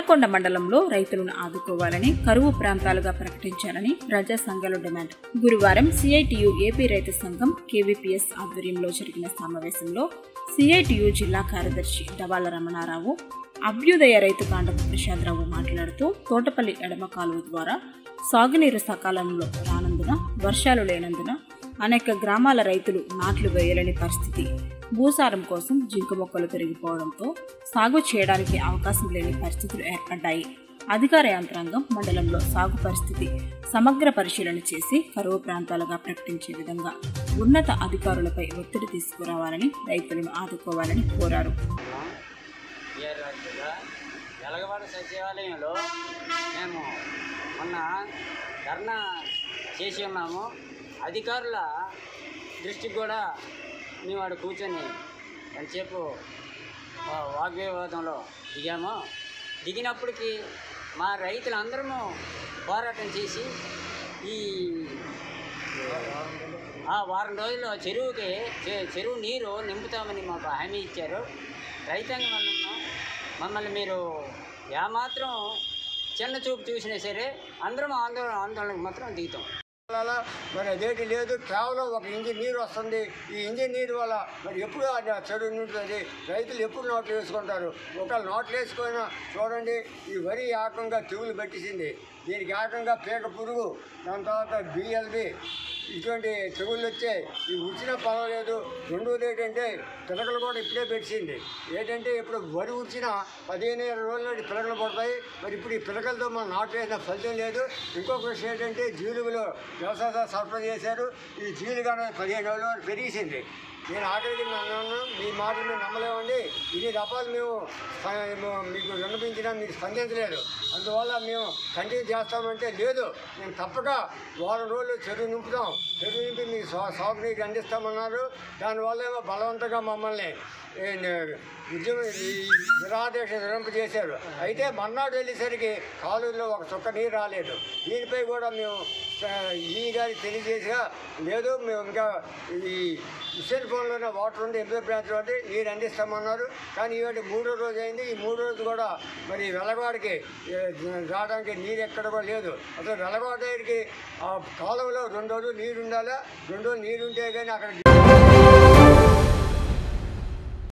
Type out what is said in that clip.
నేలకొండ మండలంలో రైతులను ఆదుకోవాలని కరువు ప్రాంతాలుగా ప్రకటించాలని ప్రజా సంఘాలు డిమాండ్ గురువారం సిఐటియు ఏపీ రైతు సంఘం కేవీపీఎస్ ఆధ్వర్యంలో జరిగిన సమావేశంలో సిఐటియు జిల్లా కార్యదర్శి డబాల రమణారావు అభ్యుదయ రైతు కాండపు ప్రసాదరావు మాట్లాడుతూ తోటపల్లి ఎడమ కాలువ ద్వారా సాగునీరు సకాలంలో రానందున వర్షాలు లేనందున అనేక గ్రామాల రైతులు నాట్లు వేయలేని పరిస్థితి భూసారం కోసం జింక మొక్కలు పెరిగిపోవడంతో సాగు చేయడానికి అవకాశం లేని పరిస్థితులు ఏర్పడ్డాయి అధికార యంత్రాంగం మండలంలో సాగు పరిస్థితి సమగ్ర పరిశీలన చేసి కరువు ప్రాంతాలుగా ప్రకటించే విధంగా ఉన్నత అధికారులపై ఒత్తిడి తీసుకురావాలని రైతులను ఆదుకోవాలని కోరారు ఇయర్ వరకుగా వెలగవాడ సచివాలయంలో మేము మొన్న ధర్నా చేసి ఉన్నాము అధికారుల దృష్టికి కూడా మేము ఆడ కూర్చొని ఎంతసేపు ఆ, వాగ్వివాదంలో దిగాము దిగినప్పటికీ మా రైతులందరము పోరాటం చేసి ఈ ఆ వారం రోజుల్లో చెరువుకి చె- చెరువు నీరు నింపుతామని మాకు హామీ ఇచ్చారు రైతాంగం వలన మమ్మల్ని మీరు ఏమాత్రం చిన్న చూపు చూసినా సరే అందరం ఆందోళన ఆందోళనకు మాత్రం దిగుతాం వల్ల మరి అదేంటి లేదు కేవలం ఒక ఇంజిన్ నీరు వస్తుంది ఈ ఇంజిన్ నీరు వల్ల మరి ఎప్పుడు అది ఆ చెరువు నిండుతుంది రైతులు ఎప్పుడు నోట్లు వేసుకుంటారు ఒకవేళ నోట్లు వేసుకున్నా చూడండి ఈ వరి ఏకంగా తెగులు పెట్టేసింది దీనికి ఏకంగా పీక పురుగు దాని తర్వాత బిఎల్బి ఇటువంటి తెగుళ్ళు వచ్చాయి ఇవి ఉచ్చినా పర్వాలేదు రెండోది ఏంటంటే పిలకలు కూడా ఇప్పుడే పెట్టింది ఏంటంటే ఇప్పుడు వరి ఉచ్చినా పదిహేను ఇరవై రోజుల నుండి పిలకలు పడతాయి మరి ఇప్పుడు ఈ పిలకలతో మనం నాటు వేసిన ఫలితం లేదు ఇంకొక విషయం ఏంటంటే జీలుగులు వ్యవసాయ సరఫరా చేశారు ఈ జీలుగా పదిహేను రోజుల వరకు పెరిగింది నేను ఆఖరికి నన్ను మీ మాటలు మేము నమ్మలేమండి ఇన్ని రకాలు మేము స్ప- మేము మీకు విన్నపించినా మీరు స్పందించలేదు అందువల్ల మేము కంటిన్యూ చేస్తామంటే లేదు మేము తప్పక వారం రోజులు చెరువు నింపుతాం చెరువు నింపి మీకు సా సాగునీరు అందిస్తామన్నారు దానివల్ల ఏమో బలవంతంగా మమ్మల్ని ఏ, నే- ఉద్యమం ఈ నిరాదేశ విరంపు చేశారు అయితే మర్నాడు వెళ్ళేసరికి కాలువలో ఒక చుక్క నీరు రాలేదు దీనిపై కూడా మేము ఆ, ఈ గారికి తెలియజేసిగా లేదు మేము ఇంకా ఈ మిషన్ ఫోన్లోనే వాటర్ ఉంది ఎంపీ బ్రాంచ్ ఉంది నీరు అందిస్తామన్నారు కానీ ఇవాటి మూడో రోజు అయింది ఈ మూడో రోజు కూడా మరి వెలగవాడికి ఏ, రావడానికి నీరు ఎక్కడ కూడా లేదు అసలు వెలగవాడ దగ్గరికి ఆ కాలువలో రెండు రోజులు నీరు ఉండాలా రెండు రోజులు నీరు ఉంటే కానీ అక్కడ